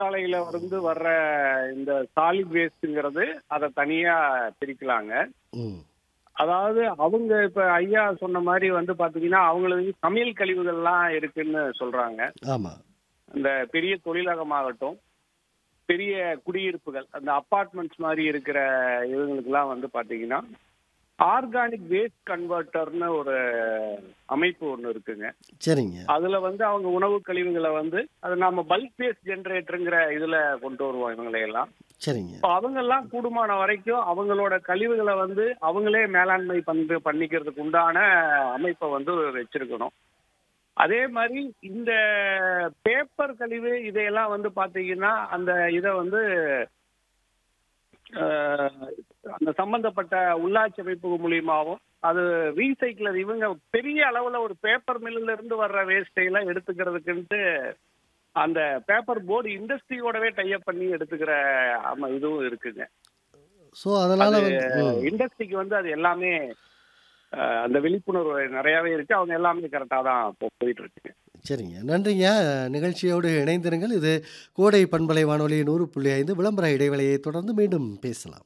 தொழிற்சாலையில இருந்து வர்ற இந்த சாலிட் வேஸ்ட்ங்கிறது அதை தனியா பிரிக்கலாங்க ம் அதாவது அவங்க இப்ப ஐயா சொன்ன மாதிரி வந்து பாத்தீங்கன்னா அவங்களுக்கு சமையல் கழிவுகள்லாம் இருக்குன்னு சொல்றாங்க ஆமாம் இந்த பெரிய தொழிலகமாகட்டும் பெரிய குடியிருப்புகள் அந்த அப்பார்ட்மெண்ட்ஸ் மாதிரி இருக்கிற இவங்களுக்குலாம் வந்து பாத்தீங்கன்னா ஆர்கானிக் வேஸ்ட் கன்வெர்ட்டர்னு ஒரு அமைப்பு ஒன்று இருக்குங்க சரிங்க அதுல வந்து அவங்க உணவு கழிவுகளை வந்து அது நாம பல்க் வேஸ்ட் ஜெனரேட்டருங்கிற இதுல கொண்டு வருவோம் இவங்களை எல்லாம் சரிங்க இப்போ அவங்க எல்லாம் கூடுமான வரைக்கும் அவங்களோட கழிவுகளை வந்து அவங்களே மேலாண்மை பண்ணி பண்ணிக்கிறதுக்கு உண்டான அமைப்பை வந்து வச்சிருக்கணும் அதே மாதிரி இந்த பேப்பர் கழிவு இதையெல்லாம் வந்து பாத்தீங்கன்னா அந்த இதை வந்து அஹ், அந்த சம்பந்தப்பட்ட உள்ளாட்சி அமைப்பு மூலியமாவும் அது ரீசைக்கிளர் இவங்க பெரிய அளவுல ஒரு பேப்பர் மில்லுல இருந்து வர்ற வேஸ்டை எல்லாம் எடுத்துக்கிறதுக்குன்ட்டு அந்த பேப்பர் போர்டு இண்டஸ்ட்ரியோடவே டைப் பண்ணி எடுத்துக்கிற ஆமா இதுவும் இருக்குங்க ஸோ அதனால் அது வந்து ம், இண்டஸ்ட்ரிக்கு வந்து அது எல்லாமே அஹ், அந்த விழிப்புணர்வு நிறையவே இருக்கு அவங்க எல்லாமே கரெக்டாக தான் போ- போயிட்டு இருக்குங்க சரிங்க நன்றிங்க நிகழ்ச்சியோடு இணைந்திருங்கள் இது கோடை பண்பலை வானொலி நூறு புள்ளி ஐந்து விளம்பர இடைவெளியை தொடர்ந்து மீண்டும் பேசலாம்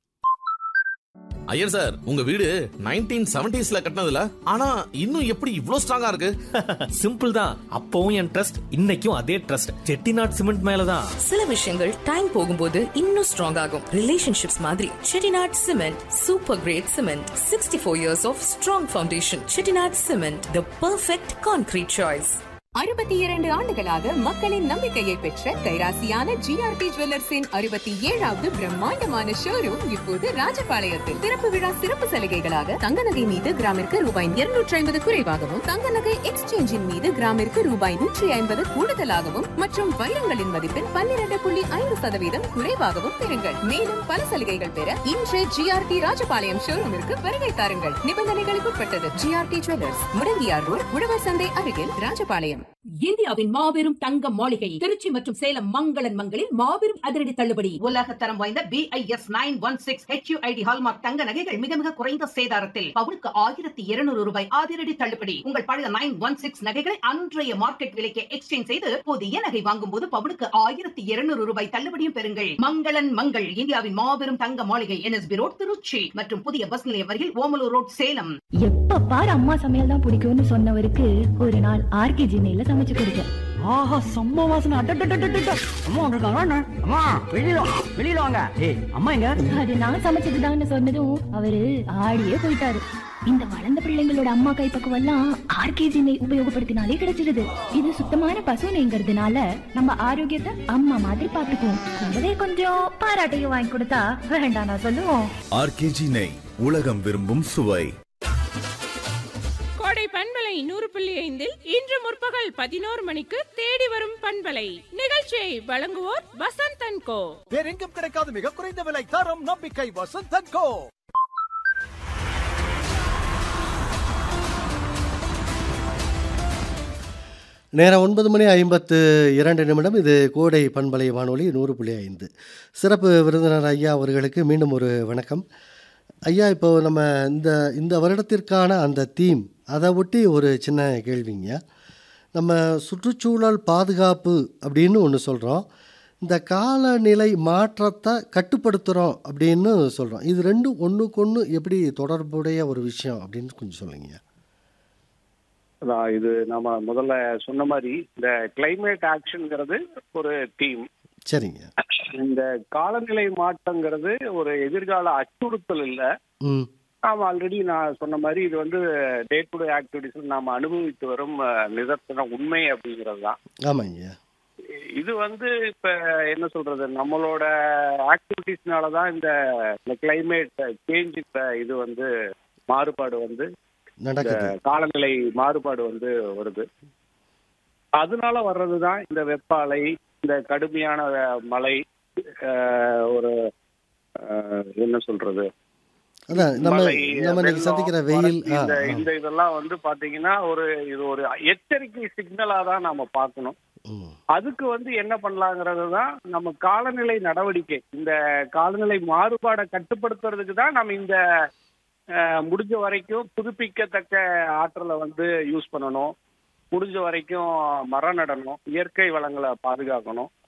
ஐயர் சார் உங்க வீடு நைன்டீன் செவன்டிஸ்ல கட்டினதுல ஆனா இன்னும் எப்படி இவ்ளோ ஸ்ட்ராங்கா இருக்கு சிம்பிள் தான் அப்பவும் என் ட்ரஸ்ட் இன்னைக்கும் அதே ட்ரஸ்ட் செட்டிநாட் சிமெண்ட் மேலதான் சில விஷயங்கள் டைம் போகும்போது இன்னும் ஸ்ட்ராங் ஆகும் ரிலேஷன்ஷிப்ஸ் மாதிரி Chettinad cement super great cement sixty four years of strong foundation Chettinad cement the perfect concrete choice அறுபத்தி இரண்டு ஆண்டுகளாக மக்களின் நம்பிக்கையை பெற்ற கைராசியான ஜிஆர்டி ஜுவல்லர்ஸின் அறுபத்தி ஏழாவது பிரம்மாண்டமான ஷோரூம் இப்போது ராஜபாளையத்தில் திறப்பு விழா சிறப்பு சலுகைகளாக தங்க நகை மீது கிராமிற்கு ரூபாய் இருநூற்றி ஐம்பது குறைவாகவும் தங்க நகை எக்ஸ்சேஞ்சின் மீது கிராமிற்கு ரூபாய் நூற்றி ஐம்பது கூடுதலாகவும் மற்றும் வைரங்களின் மதிப்பில் பன்னிரண்டு புள்ளி ஐந்து சதவீதம் குறைவாகவும் பெறுங்கள் மேலும் பல சலுகைகள் பெற இன்று ஜிஆர்டி ராஜபாளையம் ஷோரூமிற்கு வருகை தாருங்கள் நிபந்தனைகளுக்கு உட்பட்டது ஜிஆர்டி ஜுவல்லர்ஸ் முடங்கியார் ரோட் உழவர் சந்தை அருகில் ராஜபாளையம் இந்தியாவின் மாபெரும் தங்க மாளிகை திருச்சி மற்றும் சேலம் மங்களன் மங்களில் மாபெரும் அதிரடி தள்ளுபடி உலக தரம் வாய்ந்த BIS nine one six HUID hallmark தங்க நகைகள் மிக மிக குறைந்த சேதாரத்தில் பவுனுக்கு ஆயிரத்தி இருநூறு ரூபாய் அதிரடி தள்ளுபடி உங்கள் பழைய நைன் ஒன் சிக்ஸ் நகைகளை அன்றைய மார்க்கெட் விலைக்கு எக்ஸ்சேஞ்ச் செய்து புதிய நகை வாங்கும் போது பவுனுக்கு ஆயிரத்தி இருநூறு ரூபாய் தள்ளுபடியும் பெறுங்கள் மங்களன் மங்கள் இந்தியாவின் மாபெரும் தங்க மாளிகை என்எஸ்பி ரோட் திருச்சி மற்றும் புதிய பஸ் நிலையம் அருகில் ஓமலூர் ரோட் சேலம் எப்ப பாரு அம்மா சமையல் தான் பிடிக்கும்னு சொன்னவருக்கு ஒரு நாள் ஆர்கே ஜினையில சமைச்சு கொடுத்தேன் ஆஹா செம்ம வாசனை அட்டட்டட்டட்டட்ட அம்மா வந்திருக்காங்க அண்ணா. அம்மா வெளியில வா, வெளியில வாங்க ஏய் அம்மா எங்க அது நான் சமைச்சதுதான்னு சொன்னதும் அவரு ஆடியே போயிட்டாரு இந்த வளர்ந்த பிள்ளைங்களோட அம்மா கைப்பக்குவம் எல்லாம் ஆர்கேஜி நெய் உபயோகப்படுத்தினாலே கிடைச்சிடுது இது சுத்தமான பசு நெய்ங்கிறதுனால நம்ம ஆரோக்கியத்தை அம்மா மாதிரி பாத்துக்குவோம் கூடவே கொஞ்சம் பாராட்டையும் வாங்கி கொடுத்தா வேண்டாம் நான் சொல்லுவோம் ஆர்கேஜி நெய் உலகம் விரும்பும் சுவை கோடை பண்பலை நூறு புள்ளி ஐந்தில் இன்று முற்பகல் பதினோரு மணிக்கு தேடி வரும் பண்பலை நிகழ்ச்சியை வழங்குவோர் வசந்தன் கோ வேறெங்கும் கிடைக்காத மிக குறைந்த விலை தரம் நம்பிக்கை வசந்தன் கோ நேரம் ஒன்பது மணி ஐம்பத்து இரண்டு நிமிடம் இது கோடை பண்பலை வானொலி நூறு புள்ளி ஐந்து சிறப்பு விருந்தினர் ஐயா அவர்களுக்கு மீண்டும் ஒரு வணக்கம் ஐயா இப்போ நம்ம இந்த இந்த வருடத்திற்கான அந்த தீம் அதை ஒட்டி ஒரு சின்ன கேள்விங்க நம்ம சுற்றுச்சூழல் பாதுகாப்பு அப்படின்னு ஒன்று சொல்கிறோம் இந்த காலநிலை மாற்றத்தை கட்டுப்படுத்துகிறோம் அப்படின்னு சொல்கிறோம் இது ரெண்டும் ஒன்றுக்கு ஒன்று எப்படி தொடர்புடைய ஒரு விஷயம் அப்படின்னு கொஞ்சம் சொல்லுங்க அதான் இது நம்ம முதல்ல சொன்ன மாதிரி இந்த கிளைமேட் ஆக்ஷன்ங்கிறது ஒரு டீம் சரிங்க இந்த காலநிலை மாற்றங்கிறது ஒரு எதிர்கால அச்சுறுத்தல் இல்லை ம் நாம் ஆல்ரெடி நான் சொன்ன மாதிரி இது வந்து டே டு டே ஆக்டிவிட்டிஸ் நாம் அனுபவித்து வரும் அஹ், நிதர்சன உண்மை அப்படிங்கிறது தான் ஆமாங்க இது வந்து இப்ப என்ன சொல்றது நம்மளோட ஆக்டிவிட்டிஸ்னால தான் இந்த கிளைமேட் சேஞ்ச் இது வந்து மாறுபாடு வந்து இந்த நடக்குது காலநிலை மாறுபாடு வந்து வருது அதனால வர்றது தான் இந்த வெப்ப அலை இந்த கடுமையான அஹ், மழை அஹ், ஒரு அஹ், என்ன சொல்றது அதான் நம்ம மழை, நம்ம இன்னைக்கு வெள்ளம், சந்திக்கிற வெயில் வறட்சி, ஆ இந்த ஆ. இந்த இதெல்லாம் வந்து பாத்தீங்கன்னா ஒரு இது ஒரு எச்சரிக்கை சிக்னலா தான் நாம பார்க்கணும் ம் அதுக்கு வந்து என்ன பண்ணலாங்கிறது தான் நம்ம காலநிலை நடவடிக்கை இந்த காலநிலை மாறுபாடை கட்டுப்படுத்துறதுக்கு தான் நம்ம இந்த அஹ், முடிஞ்ச வரைக்கும் புதுப்பிக்கத்தக்க ஆற்றலை வந்து யூஸ் பண்ணணும் முடிஞ்ச வரைக்கும் மரம் நடணும் இயற்கை வளங்களை பாதுகாக்கணும்